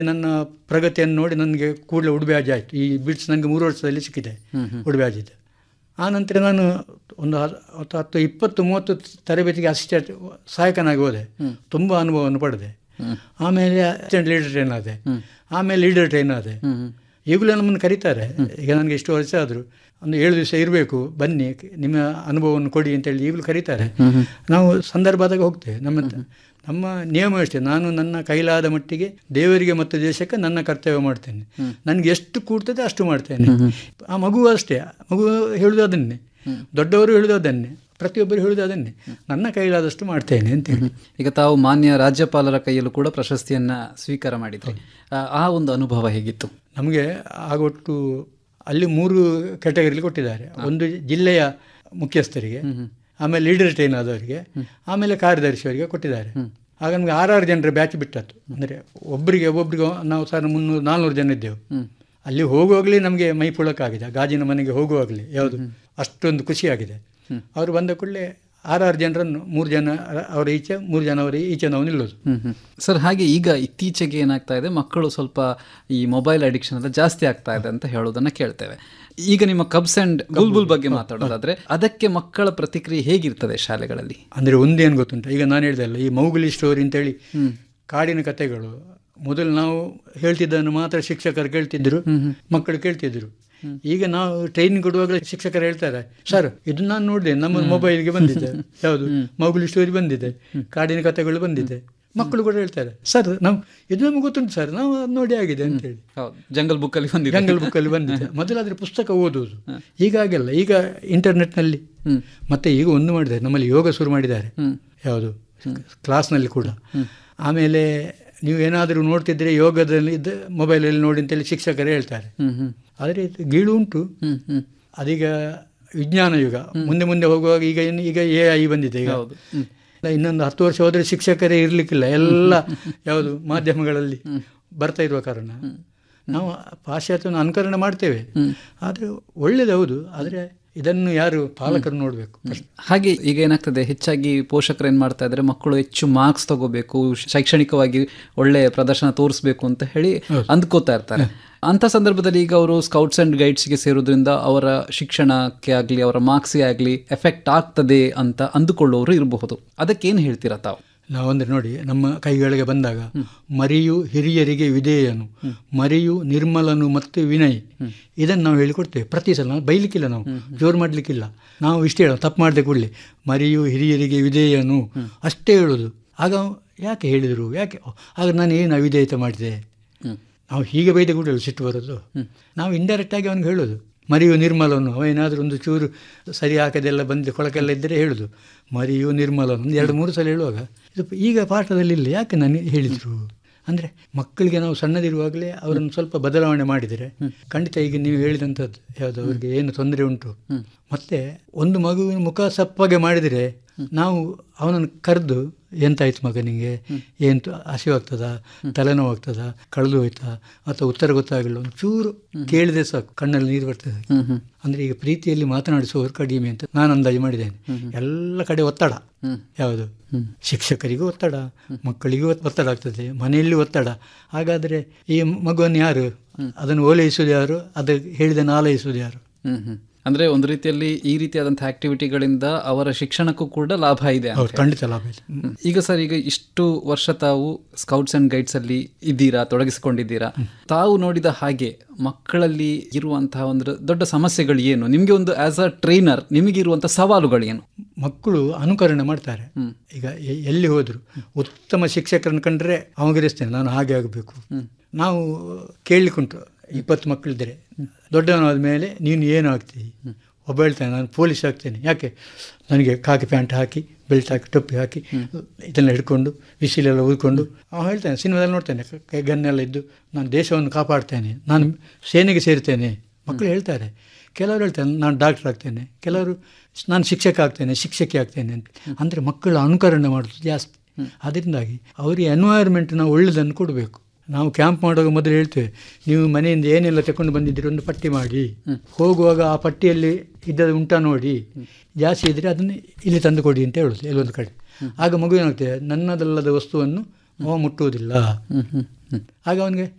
ನನ್ನ ಪ್ರಗತಿಯನ್ನು ನೋಡಿ ನನಗೆ ಕೂಡಲೇ ಉಡುಬ್ಯಾಜ್ ಆಯಿತು ಈ ಬಿಟ್ಸ್ ನನಗೆ ಮೂರು ವರ್ಷದಲ್ಲಿ ಸಿಕ್ಕಿದೆ ಉಡುಬ್ಯಾಜಿದ್ದು ಆ ನಂತರ ನಾನು ಒಂದು ಹ- ಹತ್ತು ಹತ್ತು ಇಪ್ಪತ್ತು ಮೂವತ್ತು ತರಬೇತಿಗೆ ಅಸಿಸ್ಟೆಂಟ್ ಸಹಾಯಕನಾಗಿ ಹೋದೆ ತುಂಬ ಅನುಭವವನ್ನು ಪಡೆದೆ ಆಮೇಲೆ ಅಸಿಸ್ಟೆಂಟ್ ಲೀಡರ್ ಟ್ರೈನ್ ಆದೆ ಆಮೇಲೆ ಲೀಡರ್ ಟ್ರೈನ್ ಆದೆ ಈಗಲೂ ನಮ್ಮನ್ನು ಕರೀತಾರೆ ಈಗ ನನಗೆ ಇಷ್ಟು ವರ್ಷ ಆದರೂ ಒಂದು ಏಳು ದಿವಸ ಇರಬೇಕು ಬನ್ನಿ ನಿಮ್ಮ ಅನುಭವವನ್ನು ಕೊಡಿ ಅಂತೇಳಿ ಈಗಲೂ ಕರೀತಾರೆ ನಾವು ಸಂದರ್ಭ ಆದಾಗ ಹೋಗ್ತೇವೆ ನಮ್ಮ ನಮ್ಮ ನಿಯಮ ಅಷ್ಟೇ ನಾನು ನನ್ನ ಕೈಲಾದ ಮಟ್ಟಿಗೆ ದೇವರಿಗೆ ಮತ್ತು ದೇಶಕ್ಕೆ ನನ್ನ ಕರ್ತವ್ಯ ಮಾಡ್ತೇನೆ ನನಗೆ ಎಷ್ಟು ಕೂಡ್ತದೆ ಅಷ್ಟು ಮಾಡ್ತೇನೆ ಆ ಮಗು ಅಷ್ಟೇ ಮಗು ಹೇಳುದು ಅದನ್ನೇ ದೊಡ್ಡವರು ಹೇಳುದು ಅದನ್ನೇ ಪ್ರತಿಯೊಬ್ಬರು ಹೇಳುದು ಅದನ್ನೇ ನನ್ನ ಕೈಲಾದಷ್ಟು ಮಾಡ್ತೇನೆ ಅಂತೇಳಿ ಈಗ ತಾವು ಮಾನ್ಯ ರಾಜ್ಯಪಾಲರ ಕೈಯಲ್ಲೂ ಕೂಡ ಪ್ರಶಸ್ತಿಯನ್ನ ಸ್ವೀಕಾರ ಮಾಡಿದ್ರಿ ಆ, ಆ ಒಂದು ಅನುಭವ ಹೇಗಿತ್ತು ನಮಗೆ ಆಗೊಟ್ಟು ಅಲ್ಲಿ ಮೂರು ಕ್ಯಾಟಗರಿಲಿ ಕೊಟ್ಟಿದ್ದಾರೆ ಒಂದು ಜಿಲ್ಲೆಯ ಮುಖ್ಯಸ್ಥರಿಗೆ ಆಮೇಲೆ ಲೀಡರ್ ಟ್ರೈನ್ ಆದವರಿಗೆ ಆಮೇಲೆ ಕಾರ್ಯದರ್ಶಿಯವರಿಗೆ ಕೊಟ್ಟಿದ್ದಾರೆ ಆಗ ನಮಗೆ ಆರಾರು ಜನರ ಬ್ಯಾಚ್ ಬಿಟ್ಟದ್ದು ಅಂದರೆ ಒಬ್ಬರಿಗೆ ಒಬ್ಬೊಬ್ಬರಿಗೆ ನಾವು ಸರ್ ಮುನ್ನೂರು ನಾಲ್ನೂರು ಜನ ಇದ್ದೆವು ಅಲ್ಲಿ ಹೋಗುವಾಗಲೇ ನಮಗೆ ಮೈ ಪುಳಕ್ಕಾಗಿದೆ ಗಾಜಿನ ಮನೆಗೆ ಹೋಗುವಾಗಲೇ ಯಾವುದು ಅಷ್ಟೊಂದು ಖುಷಿಯಾಗಿದೆ ಅವರು ಬಂದ ಕೂಡಲೇ ಆರಾರು ಜನರನ್ನು ಮೂರು ಜನ ಅವರ ಈಚೆ ಮೂರು ಜನ ಅವರ ಈಚೆ ನಾವು ನಿಲ್ಲೋದು ಹ್ಮ್ ಹ್ಮ್. ಸರ್ ಹಾಗೆ ಈಗ ಇತ್ತೀಚೆಗೆ ಏನಾಗ್ತಾ ಇದೆ ಮಕ್ಕಳು ಸ್ವಲ್ಪ ಈ ಮೊಬೈಲ್ ಅಡಿಕ್ಷನ್ ಎಲ್ಲ ಜಾಸ್ತಿ ಆಗ್ತಾ ಇದೆ ಅಂತ ಹೇಳೋದನ್ನ ಕೇಳ್ತೇವೆ ಈಗ ನಿಮ್ಮ ಕಬ್ಸ್ ಅಂಡ್ ಬುಲ್ಬುಲ್ ಬಗ್ಗೆ ಮಾತಾಡೋದಾದ್ರೆ ಅದಕ್ಕೆ ಮಕ್ಕಳ ಪ್ರತಿಕ್ರಿಯೆ ಹೇಗಿರ್ತದೆ ಶಾಲೆಗಳಲ್ಲಿ ಅಂದರೆ ಒಂದೇನು ಗೊತ್ತುಂಟ ಈಗ ನಾನು ಹೇಳ್ದೆ ಅಲ್ಲ ಈ ಮೌಗುಲಿ ಸ್ಟೋರಿ ಅಂತೇಳಿ ಕಾಡಿನ ಕಥೆಗಳು ಮೊದಲು ನಾವು ಹೇಳ್ತಿದ್ದನ್ನು ಮಾತ್ರ ಶಿಕ್ಷಕರು ಕೇಳ್ತಿದ್ರು ಮಕ್ಕಳು ಕೇಳ್ತಿದ್ರು ಈಗ ನಾವು ಟ್ರೈನಿಂಗ್ ಕೊಡುವಾಗಲೇ ಶಿಕ್ಷಕರು ಹೇಳ್ತಾರೆ ಸರ್ ಇದು ನಾನು ನೋಡಿದೆ ನಮ್ಮ ಮೊಬೈಲ್ಗೆ ಬಂದಿದೆ ಯಾವುದು ಮೌಗುಲಿ ಸ್ಟೋರಿ ಬಂದಿದೆ ಕಾಡಿನ ಕಥೆಗಳು ಬಂದಿದೆ ಮಕ್ಕಳು ಕೂಡ ಹೇಳ್ತಾರೆ ಸರ್ ನಾವು ಇದು ನಮ್ಗೆ ಗೊತ್ತುಂಟು ಸರ್ ನಾವು ಅದು ನೋಡಿ ಆಗಿದೆ ಅಂತೇಳಿ ಹೌದು ಜಂಗಲ್ ಬುಕ್ ಅಲ್ಲಿ ಬಂದಿದೆ ಜಂಗಲ್ ಬುಕ್ಕಲ್ಲಿ ಬಂದಿದೆ ಮೊದಲಾದ್ರೆ ಪುಸ್ತಕ ಓದುವುದು ಈಗ ಹಾಗೆಲ್ಲ ಈಗ ಇಂಟರ್ನೆಟ್ನಲ್ಲಿ ಮತ್ತೆ ಈಗ ಒಂದು ಮಾಡಿದ್ದಾರೆ ನಮ್ಮಲ್ಲಿ ಯೋಗ ಶುರು ಮಾಡಿದ್ದಾರೆ ಯಾವುದು ಕ್ಲಾಸ್ನಲ್ಲಿ ಕೂಡ ಆಮೇಲೆ ನೀವು ಏನಾದರೂ ನೋಡ್ತಿದ್ರೆ ಯೋಗದಲ್ಲಿ ಇದ್ದ ಮೊಬೈಲಲ್ಲಿ ನೋಡಿ ಅಂತೇಳಿ ಶಿಕ್ಷಕರು ಹೇಳ್ತಾರೆ ಹ್ಮ್ ಹ್ಮ್ ಆದರೆ ಇದು ಗೀಳು ಉಂಟು ಹ್ಮ್ ಹ್ಮ್ ಅದೀಗ ವಿಜ್ಞಾನ ಯುಗ ಮುಂದೆ ಮುಂದೆ ಹೋಗುವಾಗ ಈಗ ಏನು ಈಗ ಎ ಐ ಬಂದಿದೆ ಈಗ ಹೌದು ಹ್ಮ್. ಇನ್ನೊಂದು ಹತ್ತು ವರ್ಷ ಹೋದರೆ ಶಿಕ್ಷಕರೇ ಇರಲಿಕ್ಕಿಲ್ಲ ಎಲ್ಲ ಯಾವುದು ಮಾಧ್ಯಮಗಳಲ್ಲಿ ಬರ್ತಾ ಇರುವ ಕಾರಣ ನಾವು ಪಾಶ್ಚಾತ್ಯವನ್ನು ಅನುಕರಣೆ ಮಾಡ್ತೇವೆ ಆದರೆ ಒಳ್ಳೇದು ಹೌದು ಆದರೆ ಇದನ್ನು ಯಾರು ಪಾಲಕರು ನೋಡಬೇಕು ಹಾಗೆ ಈಗ ಏನಾಗ್ತದೆ ಹೆಚ್ಚಾಗಿ ಪೋಷಕರು ಏನ್ ಮಾಡ್ತಾ ಇದ್ದಾರೆ ಮಕ್ಕಳು ಹೆಚ್ಚು ಮಾರ್ಕ್ಸ್ ತಗೋಬೇಕು ಶೈಕ್ಷಣಿಕವಾಗಿ ಒಳ್ಳೆ ಪ್ರದರ್ಶನ ತೋರಿಸ್ಬೇಕು ಅಂತ ಹೇಳಿ ಅಂದ್ಕೋತಾ ಇರ್ತಾರೆ ಅಂತ ಸಂದರ್ಭದಲ್ಲಿ ಈಗ ಅವರು ಸ್ಕೌಟ್ಸ್ ಅಂಡ್ ಗೈಡ್ಸ್ಗೆ ಸೇರೋದ್ರಿಂದ ಅವರ ಶಿಕ್ಷಣಕ್ಕೆ ಆಗಲಿ ಅವರ ಮಾರ್ಕ್ಸ್ಗೆ ಆಗಲಿ ಎಫೆಕ್ಟ್ ಆಗ್ತದೆ ಅಂತ ಅಂದುಕೊಳ್ಳೋರು ಇರಬಹುದು ಅದಕ್ಕೇನು ಹೇಳ್ತೀರಾ ತಾವು ನಾವಂದ್ರೆ ನೋಡಿ ನಮ್ಮ ಕೈಗಳಿಗೆ ಬಂದಾಗ ಮರಿಯು ಹಿರಿಯರಿಗೆ ವಿಧೇಯನು ಮರಿಯು ನಿರ್ಮಲನು ಮತ್ತು ವಿನಯ್ ಇದನ್ನು ನಾವು ಹೇಳಿಕೊಡ್ತೇವೆ ಪ್ರತಿ ಸಲ ನಾವು ಬೈಲಿಕ್ಕಿಲ್ಲ ನಾವು ಜೋರು ಮಾಡಲಿಕ್ಕಿಲ್ಲ ನಾವು ಇಷ್ಟೇ ಹೇಳೋದು ತಪ್ಪು ಮಾಡದೆ ಕೂಡಲೇ ಮರಿಯು ಹಿರಿಯರಿಗೆ ವಿಧೇಯನು ಅಷ್ಟೇ ಹೇಳೋದು ಆಗ ಅವ, ಯಾಕೆ ಹೇಳಿದರು ಯಾಕೆ ಓ, ಆಗ ನಾನು ಏನು ಅವಿಧೇಯತೆ ಮಾಡಿದೆ ನಾವು ಹೀಗೆ ಬೈದ ಕೂಡ ಸಿಟ್ಟು ಬರೋದು ನಾವು ಇಂಡೈರೆಕ್ಟ್ ಆಗಿ ಅವನಿಗೆ ಹೇಳೋದು ಮರಿಯು ನಿರ್ಮಲನು ಅವ ಏನಾದರೂ ಒಂದು ಚೂರು ಸರಿ ಹಾಕದೆಲ್ಲ ಬಂದು ಕೊಳಕೆಲ್ಲ ಇದ್ದರೆ ಹೇಳೋದು ಮರಿಯು ನಿರ್ಮಲನು ಒಂದು ಎರಡು ಮೂರು ಸಲ ಹೇಳುವಾಗ ಇದು ಈಗ ಪಾಠದಲ್ಲಿ ಇಲ್ಲ ಯಾಕೆ ನಾನು ಹೇಳಿದರು ಅಂದರೆ ಮಕ್ಕಳಿಗೆ ನಾವು ಸಣ್ಣದಿರುವಾಗಲೇ ಅವರನ್ನು ಸ್ವಲ್ಪ ಬದಲಾವಣೆ ಮಾಡಿದರೆ ಖಂಡಿತ ಈಗ ನೀವು ಹೇಳಿದಂಥದ್ದು ಯಾವುದು ಅವರಿಗೆ ಏನು ತೊಂದರೆ ಉಂಟು ಮತ್ತೆ ಒಂದು ಮಗುವಿನ ಮುಖ ಸಪ್ಪಗೆ ಮಾಡಿದರೆ ನಾವು ಅವನನ್ನು ಕರೆದು ಎಂತಾಯ್ತು ಮಗ ನಿಂಗೆ ಏನು ಹಸಿವಾಗ್ತದ ತಲೆನೋವಾಗ್ತದ ಕಳೆದು ಹೋಯ್ತಾ ಅಥವಾ ಉತ್ತರ ಗೊತ್ತಾಗಲಿಲ್ಲ ಒಂದು ಚೂರು ಕೇಳಿದೆ ಸಾಕು ಕಣ್ಣಲ್ಲಿ ನೀರು ಬರ್ತದೆ ಅಂದರೆ ಈಗ ಪ್ರೀತಿಯಲ್ಲಿ ಮಾತನಾಡಿಸುವವರು ಕಡಿಮೆ ಅಂತ ನಾನು ಅಂದಾಜು ಮಾಡಿದ್ದೇನೆ ಎಲ್ಲ ಕಡೆ ಒತ್ತಡ ಯಾವುದು ಶಿಕ್ಷಕರಿಗೂ ಒತ್ತಡ ಮಕ್ಕಳಿಗೂ ಒತ್ತಡ ಆಗ್ತದೆ ಮನೆಯಲ್ಲಿ ಒತ್ತಡ ಹಾಗಾದರೆ ಈ ಮಗುವನ್ನು ಯಾರು ಅದನ್ನು ಓಲೈಸುವುದು ಯಾರು ಅದು ಹೇಳಿದನ್ನು ಆಲೈಸುವುದು ಯಾರು ಹ್ಮ್ ಹ್ಮ್ ಅಂದ್ರೆ ಒಂದು ರೀತಿಯಲ್ಲಿ ಈ ರೀತಿಯಾದಂತಹ ಆಕ್ಟಿವಿಟಿಗಳಿಂದ ಅವರ ಶಿಕ್ಷಣಕ್ಕೂ ಕೂಡ ಲಾಭ ಇದೆ ಅಂತ ಹೌದು ಖಂಡಿತ ಲಾಭ ಇದೆ ಹ್ಮ್. ಈಗ ಸರ್ ಈಗ ಇಷ್ಟು ವರ್ಷ ತಾವು ಸ್ಕೌಟ್ಸ್ ಅಂಡ್ ಗೈಡ್ಸ್ ಅಲ್ಲಿ ಇದ್ದೀರಾ ತೊಡಗಿಸಿಕೊಂಡಿದ್ದೀರಾ ತಾವು ನೋಡಿದ ಹಾಗೆ ಮಕ್ಕಳಲ್ಲಿ ಇರುವಂತಹ ಒಂದು ದೊಡ್ಡ ಸಮಸ್ಯೆಗಳು ಏನು ನಿಮಗೆ ಒಂದು ಆಸ್ ಅ ಟ್ರೈನರ್ ನಿಮಗಿರುವಂತಹ ಸವಾಲುಗಳು ಏನು ಮಕ್ಕಳು ಅನುಕರಣೆ ಮಾಡ್ತಾರೆ ಈಗ ಎ- ಎಲ್ಲಿ ಹೋದ್ರು ಉತ್ತಮ ಶಿಕ್ಷಕರನ್ನು ಕಂಡ್ರೆ ಅವಗಿರಿಸ್ತೇನೆ ನಾನು ಹಾಗೆ ಆಗಬೇಕು ನಾವು ಕೇಳಲಿಕ್ಕುಂಟು ಇಪ್ಪತ್ತು ಮಕ್ಕಳಿದ್ದರೆ ದೊಡ್ಡವನಾದ ಮೇಲೆ ನೀನು ಏನು ಆಗ್ತೀವಿ ಒಬ್ಬ ಹೇಳ್ತಾನೆ ನಾನು ಪೊಲೀಸ್ ಆಗ್ತೇನೆ ಯಾಕೆ ನನಗೆ ಕಾಕಿ ಪ್ಯಾಂಟ್ ಹಾಕಿ ಬೆಲ್ಟ್ ಹಾಕಿ ಟೊಪ್ಪಿ ಹಾಕಿ ಇದೆಲ್ಲ ಹಿಡ್ಕೊಂಡು ವಿಸಿಲೆಲ್ಲ ಊದ್ಕೊಂಡು ಅವ ಹೇಳ್ತಾನೆ ಸಿನಿಮಾದಲ್ಲಿ ನೋಡ್ತೇನೆ ಕ- ಕೈ ಗನ್ನೆಲ್ಲ ಇದ್ದು ನಾನು ದೇಶವನ್ನು ಕಾಪಾಡ್ತೇನೆ ನಾನು ಸೇನೆಗೆ ಸೇರ್ತೇನೆ ಮಕ್ಕಳು ಹೇಳ್ತಾರೆ ಕೆಲವರು ಹೇಳ್ತಾರೆ ನಾನು ಡಾಕ್ಟರ್ ಆಗ್ತೇನೆ ಕೆಲವರು ನಾನು ಶಿಕ್ಷಕ ಆಗ್ತೇನೆ ಶಿಕ್ಷಕಿ ಆಗ್ತೇನೆ ಅಂತ ಅಂದರೆ ಮಕ್ಕಳು ಅನುಕರಣೆ ಮಾಡೋದು ಜಾಸ್ತಿ ಅದರಿಂದಾಗಿ ಅವರಿಗೆ ಎನ್ವೈರ್ಮೆಂಟ್ ನಾವು ಒಳ್ಳೆಯದನ್ನು ಕೊಡಬೇಕು ನಾವು ಕ್ಯಾಂಪ್ ಮಾಡುವಾಗ ಮೊದಲು ಹೇಳ್ತೇವೆ ನೀವು ಮನೆಯಿಂದ ಏನೆಲ್ಲ ತಗೊಂಡು ಬಂದಿದ್ದೀರಿ ಒಂದು ಪಟ್ಟಿ ಮಾಡಿ ಹೋಗುವಾಗ ಆ ಪಟ್ಟಿಯಲ್ಲಿ ಇದ್ದದ್ದು ಉಂಟಾ ನೋಡಿ ಜಾಸ್ತಿ ಇದ್ದರೆ ಅದನ್ನು ಇಲ್ಲಿ ತಂದು ಕೊಡಿ ಅಂತ ಹೇಳೋದು ಎಲ್ಲೊಂದು ಕಡೆ ಆಗ ಮಗು ಏನಾಗ್ತದೆ ನನ್ನದಲ್ಲದ ವಸ್ತುವನ್ನು ಅವ ಮುಟ್ಟುವುದಿಲ್ಲ ಹ್ಮ್ ಹ್ಮ್ ಹ್ಮ್ ಆಗ ಅವನಿಗೆ